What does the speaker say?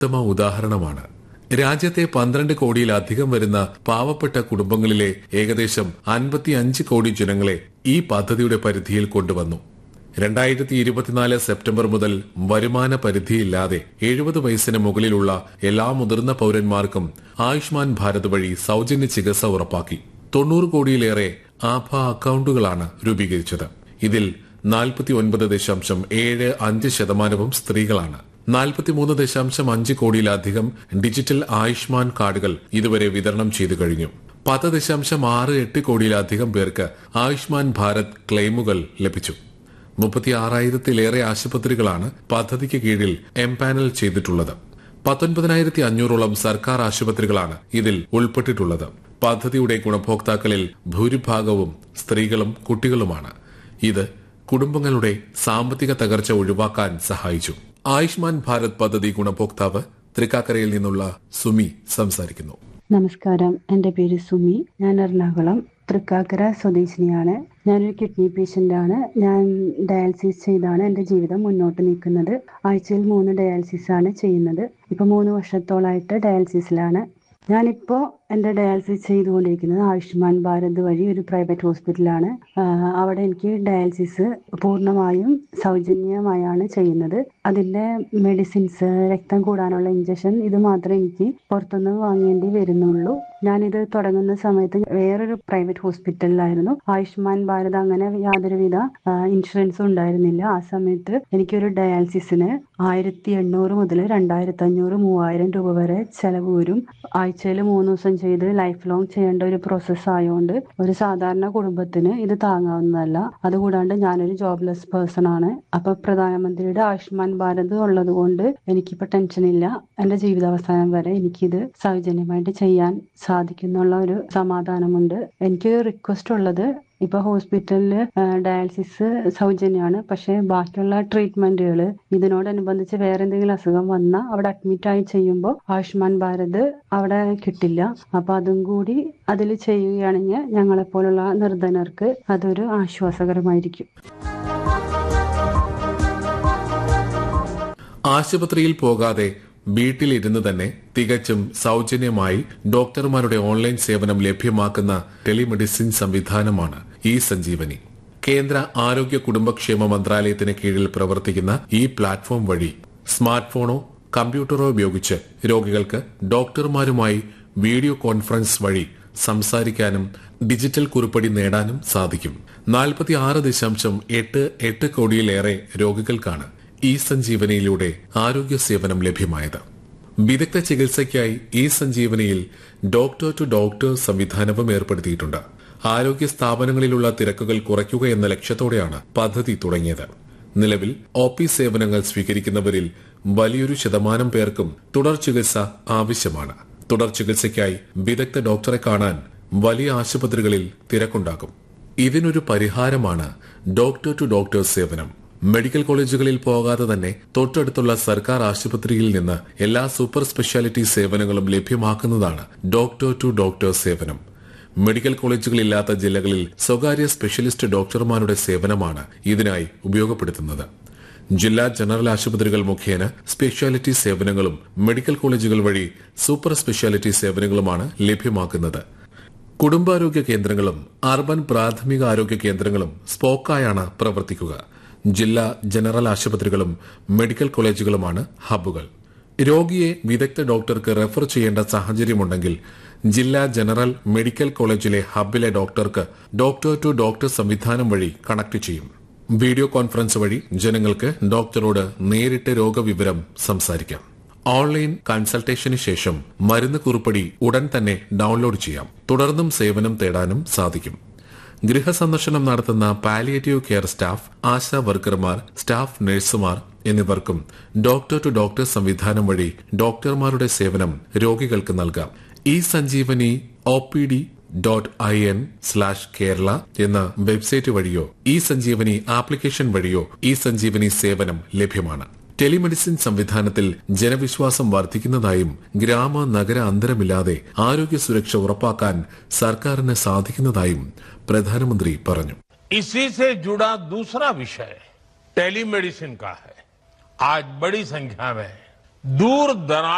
ഉത്തമ ഉദാഹരണമാണ് രാജ്യത്തെ പന്ത്രണ്ട് കോടിയിലധികം വരുന്ന പാവപ്പെട്ട കുടുംബങ്ങളിലെ ഏകദേശം അൻപത്തിയഞ്ച് കോടി ജനങ്ങളെ ഈ പദ്ധതിയുടെ പരിധിയിൽ കൊണ്ടുവന്നു രണ്ടായിരത്തി ഇരുപത്തിനാല് സെപ്റ്റംബർ മുതൽ വരുമാന പരിധിയില്ലാതെ എഴുപത് വയസ്സിന് മുകളിലുള്ള എല്ലാ മുതിർന്ന പൌരന്മാർക്കും ആയുഷ്മാൻ ഭാരത് വഴി സൌജന്യ ചികിത്സ ഉറപ്പാക്കി തൊണ്ണൂറ് കോടിയിലേറെ ആഭ അക്കൌണ്ടുകളാണ് രൂപീകരിച്ചത് ഇതിൽ നാൽപ്പത്തി ഒൻപത് ദശാംശം ഏഴ് അഞ്ച് ശതമാനവും സ്ത്രീകളാണ് നാൽപ്പത്തിമൂന്ന് ദശാംശം അഞ്ച് കോടിയിലധികം ഡിജിറ്റൽ ആയുഷ്മാൻ കാർഡുകൾ ഇതുവരെ വിതരണം ചെയ്തു കഴിഞ്ഞു പത്ത് ദശാംശം ആറ് എട്ട് കോടിയിലധികം പേർക്ക് ആയുഷ്മാൻ ഭാരത് ക്ലെയിമുകൾ ലഭിച്ചു മുപ്പത്തിയാറായിരത്തിലേറെ ആശുപത്രികളാണ് പദ്ധതിക്ക് കീഴിൽ എംപാനൽ ചെയ്തിട്ടുള്ളത് പത്തൊൻപതിനായിരത്തി അഞ്ഞൂറോളം സർക്കാർ ആശുപത്രികളാണ് ഇതിൽ ഉൾപ്പെട്ടിട്ടുള്ളത് പദ്ധതിയുടെ ഗുണഭോക്താക്കളിൽ ഭൂരിഭാഗവും സ്ത്രീകളും കുട്ടികളുമാണ് ഇത് കുടുംബങ്ങളുടെ സാമ്പത്തിക തകർച്ച ഒഴിവാക്കാൻ സഹായിച്ചു ആയുഷ്മാൻ ഭാരത് പദ്ധതി ഗുണഭോക്താവ് തൃക്കാക്കരയിൽ നിന്നുള്ള സുമി സംസാരിക്കുന്നു നമസ്കാരം എൻ്റെ പേര് സുമി ഞാൻ എറണാകുളം തൃക്കാക്കര സ്വദേശിനിയാണ് ഞാനൊരു കിഡ്നി പേഷ്യൻ്റ് ആണ് ഞാൻ ഡയാലിസിസ് ചെയ്താണ് എൻ്റെ ജീവിതം മുന്നോട്ട് നീക്കുന്നത് ആഴ്ചയിൽ മൂന്ന് ഡയാലിസിസ് ആണ് ചെയ്യുന്നത് ഇപ്പോൾ മൂന്ന് വർഷത്തോളായിട്ട് ഡയാലിസിസിലാണ് ഞാനിപ്പോൾ എൻ്റെ ഡയാലിസിസ് ചെയ്തുകൊണ്ടിരിക്കുന്നത് ആയുഷ്മാൻ ഭാരത് വഴി ഒരു പ്രൈവറ്റ് ഹോസ്പിറ്റലാണ് ആഹ് അവിടെ എനിക്ക് ഡയാലിസിസ് പൂർണ്ണമായും സൗജന്യമായാണ് ചെയ്യുന്നത് അതിൻ്റെ മെഡിസിൻസ് രക്തം കൂടാനുള്ള ഇഞ്ചക്ഷൻ ഇത് മാത്രമേ എനിക്ക് പുറത്തുനിന്ന് വാങ്ങേണ്ടി വരുന്നുള്ളൂ ഞാനിത് തുടങ്ങുന്ന സമയത്ത് വേറൊരു പ്രൈവറ്റ് ഹോസ്പിറ്റലിലായിരുന്നു ആയുഷ്മാൻ ഭാരത് അങ്ങനെ യാതൊരുവിധ ആഹ് ഇൻഷുറൻസും ഉണ്ടായിരുന്നില്ല ആ സമയത്ത് എനിക്കൊരു ഡയാലിസിസിന് ആയിരത്തി എണ്ണൂറ് മുതൽ രണ്ടായിരത്തി അഞ്ഞൂറ് മൂവായിരം രൂപ വരെ ചെലവ് വരും ആഴ്ചയിൽ മൂന്ന് ദിവസം ചെയ്ത് ലൈഫ് ലോങ് ചെയ്യേണ്ട ഒരു പ്രോസസ്സ് ആയതുകൊണ്ട് ഒരു സാധാരണ കുടുംബത്തിന് ഇത് താങ്ങാവുന്നതല്ല അതുകൂടാണ്ട് ഞാനൊരു ജോബ്ലെസ് പേഴ്സൺ ആണ് അപ്പൊ പ്രധാനമന്ത്രിയുടെ ആയുഷ്മാൻ ഭാരത് ഉള്ളത് കൊണ്ട് എനിക്കിപ്പോ ടെൻഷൻ ഇല്ല എന്റെ ജീവിതാവസാനം വരെ എനിക്കിത് സൗജന്യമായിട്ട് ചെയ്യാൻ സാധിക്കുന്നുള്ള ഒരു സമാധാനമുണ്ട് എനിക്ക് റിക്വസ്റ്റ് ഉള്ളത് ഇപ്പൊ ഹോസ്പിറ്റലിൽ ഡയാലിസിസ് സൗജന്യമാണ് പക്ഷെ ബാക്കിയുള്ള ട്രീറ്റ്മെന്റുകൾ ഇതിനോടനുബന്ധിച്ച് വേറെ എന്തെങ്കിലും അസുഖം വന്നാൽ അവിടെ അഡ്മിറ്റ് ആയി ചെയ്യുമ്പോൾ ആയുഷ്മാൻ ഭാരത് അവിടെ കിട്ടില്ല അപ്പൊ അതും കൂടി അതിൽ ചെയ്യുകയാണെങ്കിൽ ഞങ്ങളെപ്പോലുള്ള നിർധനർക്ക് അതൊരു ആശ്വാസകരമായിരിക്കും ആശുപത്രിയിൽ പോകാതെ വീട്ടിലിരുന്ന് തന്നെ തികച്ചും സൌജന്യമായി ഡോക്ടർമാരുടെ ഓൺലൈൻ സേവനം ലഭ്യമാക്കുന്ന ടെലിമെഡിസിൻ സംവിധാനമാണ് ഈ സഞ്ജീവനി കേന്ദ്ര ആരോഗ്യ കുടുംബക്ഷേമ മന്ത്രാലയത്തിന് കീഴിൽ പ്രവർത്തിക്കുന്ന ഈ പ്ലാറ്റ്ഫോം വഴി സ്മാർട്ട് ഫോണോ കമ്പ്യൂട്ടറോ ഉപയോഗിച്ച് രോഗികൾക്ക് ഡോക്ടർമാരുമായി വീഡിയോ കോൺഫറൻസ് വഴി സംസാരിക്കാനും ഡിജിറ്റൽ കുറിപ്പടി നേടാനും സാധിക്കും നാൽപ്പത്തി ആറ് ദശാംശം എട്ട് എട്ട് കോടിയിലേറെ രോഗികൾക്കാണ് ഈ സഞ്ജീവനിയിലൂടെ ആരോഗ്യ സേവനം ലഭ്യമായത് വിദഗ്ധ ചികിത്സയ്ക്കായി ഈ സഞ്ജീവനിയിൽ ഡോക്ടർ ടു ഡോക്ടർ സംവിധാനവും ഏർപ്പെടുത്തിയിട്ടുണ്ട് ആരോഗ്യ സ്ഥാപനങ്ങളിലുള്ള തിരക്കുകൾ കുറയ്ക്കുക എന്ന ലക്ഷ്യത്തോടെയാണ് പദ്ധതി തുടങ്ങിയത് നിലവിൽ ഒ പി സേവനങ്ങൾ സ്വീകരിക്കുന്നവരിൽ വലിയൊരു ശതമാനം പേർക്കും തുടർ ചികിത്സ ആവശ്യമാണ് തുടർ ചികിത്സയ്ക്കായി വിദഗ്ധ ഡോക്ടറെ കാണാൻ വലിയ ആശുപത്രികളിൽ തിരക്കുണ്ടാകും ഇതിനൊരു പരിഹാരമാണ് ഡോക്ടർ ടു ഡോക്ടർ സേവനം മെഡിക്കൽ കോളേജുകളിൽ പോകാതെ തന്നെ തൊട്ടടുത്തുള്ള സർക്കാർ ആശുപത്രിയിൽ നിന്ന് എല്ലാ സൂപ്പർ സ്പെഷ്യാലിറ്റി സേവനങ്ങളും ലഭ്യമാക്കുന്നതാണ് ഡോക്ടർ ടു ഡോക്ടർ സേവനം മെഡിക്കൽ കോളേജുകളില്ലാത്ത ജില്ലകളിൽ സ്വകാര്യ സ്പെഷ്യലിസ്റ്റ് ഡോക്ടർമാരുടെ സേവനമാണ് ഇതിനായി ഉപയോഗപ്പെടുത്തുന്നത് ജില്ലാ ജനറൽ ആശുപത്രികൾ മുഖേന സ്പെഷ്യാലിറ്റി സേവനങ്ങളും മെഡിക്കൽ കോളേജുകൾ വഴി സൂപ്പർ സ്പെഷ്യാലിറ്റി സേവനങ്ങളുമാണ് ലഭ്യമാക്കുന്നത് കുടുംബാരോഗ്യ കേന്ദ്രങ്ങളും അർബൻ പ്രാഥമിക ആരോഗ്യ കേന്ദ്രങ്ങളും സ്പോക്കായാണ് പ്രവർത്തിക്കുക ജില്ലാ ജനറൽ ആശുപത്രികളും മെഡിക്കൽ കോളേജുകളുമാണ് ഹബ്ബുകൾ രോഗിയെ വിദഗ്ധ ഡോക്ടർക്ക് റെഫർ ചെയ്യേണ്ട സാഹചര്യമുണ്ടെങ്കിൽ ജില്ലാ ജനറൽ മെഡിക്കൽ കോളേജിലെ ഹബ്ബിലെ ഡോക്ടർക്ക് ഡോക്ടർ ടു ഡോക്ടർ സംവിധാനം വഴി കണക്ട് ചെയ്യും വീഡിയോ കോൺഫറൻസ് വഴി ജനങ്ങൾക്ക് ഡോക്ടറോട് നേരിട്ട് രോഗവിവരം സംസാരിക്കാം ഓൺലൈൻ കൺസൾട്ടേഷന് ശേഷം മരുന്ന് കുറിപ്പടി ഉടൻ തന്നെ ഡൗൺലോഡ് ചെയ്യാം തുടർന്നും സേവനം തേടാനും സാധിക്കും ഗൃഹസന്ദർശനം നടത്തുന്ന പാലിയേറ്റീവ് കെയർ സ്റ്റാഫ് ആശാ വർക്കർമാർ സ്റ്റാഫ് നഴ്സുമാർ എന്നിവർക്കും ഡോക്ടർ ടു ഡോക്ടർ സംവിധാനം വഴി ഡോക്ടർമാരുടെ സേവനം രോഗികൾക്ക് നൽകാം ഈ Sanjeevani O P D dot I N slash Kerala എന്ന വെബ്സൈറ്റ് വഴിയോ ഈ സഞ്ജീവനി ആപ്ലിക്കേഷൻ വഴിയോ ഈ സഞ്ജീവനി സേവനം ലഭ്യമാണ് ടെലിമെഡിസിൻ സംവിധാനത്തിൽ ജനവിശ്വാസം വർദ്ധിക്കുന്നതായും ഗ്രാമ നഗര അന്തരമില്ലാതെ ആരോഗ്യ സുരക്ഷ ഉറപ്പാക്കാൻ സർക്കാരിന് സാധിക്കുന്നതായും പ്രധാനമന്ത്രി പറഞ്ഞു इसी से जुड़ा दूसरा विषय टेलीमेडिसिन का है आज बड़ी संख्या में दूर दराज